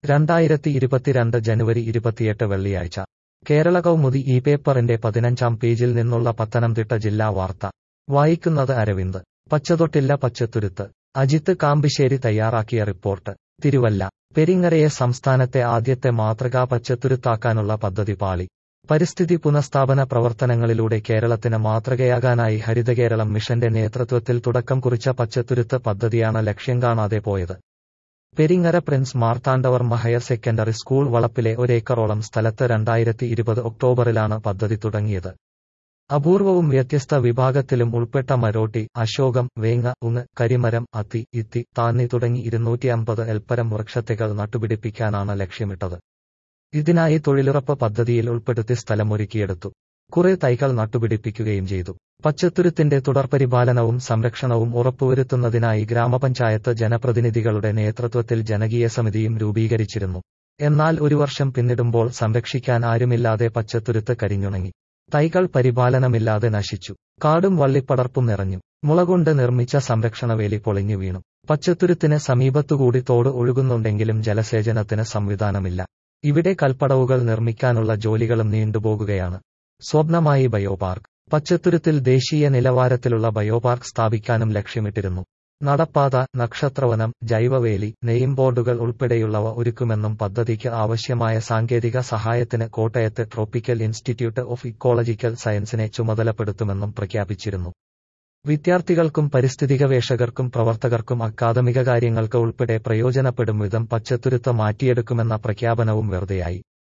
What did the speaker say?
രണ്ടായിരത്തി ഇരുപത്തിരണ്ട് ജനുവരി ഇരുപത്തിയെട്ട് വെള്ളിയാഴ്ച കേരള കൗമുദി ഈ പേപ്പറിന്റെ പതിനഞ്ചാം പേജിൽ നിന്നുള്ള പത്തനംതിട്ട ജില്ലാ വാർത്ത വായിക്കുന്നത് അരവിന്ദ് പച്ചതൊട്ടില്ല പച്ചത്തുരുത്ത് അജിത്ത് കാമ്പിശ്ശേരി തയ്യാറാക്കിയ റിപ്പോർട്ട് തിരുവല്ല പെരിങ്ങരയെ സംസ്ഥാനത്തെ ആദ്യത്തെ മാതൃകാ പച്ചത്തുരുത്താക്കാനുള്ള പദ്ധതി പാളി പരിസ്ഥിതി പുനഃസ്ഥാപന പ്രവർത്തനങ്ങളിലൂടെ കേരളത്തിന് മാതൃകയാകാനായി ഹരിതകേരളം മിഷന്റെ നേതൃത്വത്തിൽ തുടക്കം കുറിച്ച പച്ചത്തുരുത്ത് പദ്ധതിയാണ് ലക്ഷ്യം കാണാതെ പോയത് Peringara prince Marthandavarma higher secondary school വളപ്പിലെ ഒരേക്കറോളം സ്ഥലത്ത് രണ്ടായിരത്തി ഇരുപത് ഒക്ടോബറിലാണ് പദ്ധതി തുടങ്ങിയത് അപൂർവവും വ്യത്യസ്ത വിഭാഗത്തിലും ഉൾപ്പെട്ട മരോട്ടി അശോകം വേങ്ങ ഉങ്ങ് കരിമരം അത്തി ഇത്തി താന്നി തുടങ്ങി ഇരുന്നൂറ്റി അമ്പത് എൽപ്പരം വൃക്ഷത്തൈകൾ നട്ടുപിടിപ്പിക്കാനാണ് ലക്ഷ്യമിട്ടത് ഇതിനായി തൊഴിലുറപ്പ് പദ്ധതിയിൽ ഉൾപ്പെടുത്തി സ്ഥലമൊരുക്കിയെടുത്തു കുറെ തൈകൾ നട്ടുപിടിപ്പിക്കുകയും ചെയ്തു പച്ചത്തുരുത്തിന്റെ തുടർപരിപാലനവും സംരക്ഷണവും ഉറപ്പുവരുത്തുന്നതിനായി ഗ്രാമപഞ്ചായത്ത് ജനപ്രതിനിധികളുടെ നേതൃത്വത്തിൽ ജനകീയ സമിതിയും രൂപീകരിച്ചിരുന്നു എന്നാൽ ഒരു വർഷം പിന്നിടുമ്പോൾ സംരക്ഷിക്കാൻ ആരുമില്ലാതെ പച്ചത്തുരുത്ത് കരിഞ്ഞുണങ്ങി തൈകൾ പരിപാലനമില്ലാതെ നശിച്ചു കാടും വള്ളിപ്പടർപ്പും നിറഞ്ഞു മുളകൊണ്ട് നിർമ്മിച്ച സംരക്ഷണവേലി പൊളിഞ്ഞു വീണു പച്ചത്തുരുത്തിന് സമീപത്തുകൂടി തോട് ഒഴുകുന്നുണ്ടെങ്കിലും ജലസേചനത്തിന് സംവിധാനമില്ല ഇവിടെ കൽപ്പടവുകൾ നിർമ്മിക്കാനുള്ള ജോലികളും നീണ്ടുപോകുകയാണ് സ്വപ്നമായി ബയോപാർക്ക് പച്ചത്തുരുത്തിൽ ദേശീയ നിലവാരത്തിലുള്ള ബയോപാർക്ക് സ്ഥാപിക്കാനും ലക്ഷ്യമിട്ടിരുന്നു നടപ്പാത നക്ഷത്രവനം ജൈവവേലി നെയിം ബോർഡുകൾ ഉൾപ്പെടെയുള്ളവ ഒരുക്കുമെന്നും പദ്ധതിക്ക് ആവശ്യമായ സാങ്കേതിക സഹായത്തിന് കോട്ടയത്തെ ട്രോപ്പിക്കൽ ഇൻസ്റ്റിറ്റ്യൂട്ട് ഓഫ് ഇക്കോളജിക്കൽ സയൻസിനെ ചുമതലപ്പെടുത്തുമെന്നും പ്രഖ്യാപിച്ചിരുന്നു വിദ്യാർത്ഥികൾക്കും പരിസ്ഥിതി ഗവേഷകർക്കും പ്രവർത്തകർക്കും അക്കാദമിക കാര്യങ്ങൾക്ക് ഉൾപ്പെടെ പ്രയോജനപ്പെടും വിധം പച്ചത്തുരുത്ത് മാറ്റിയെടുക്കുമെന്ന പ്രഖ്യാപനവും വെറുതെയായി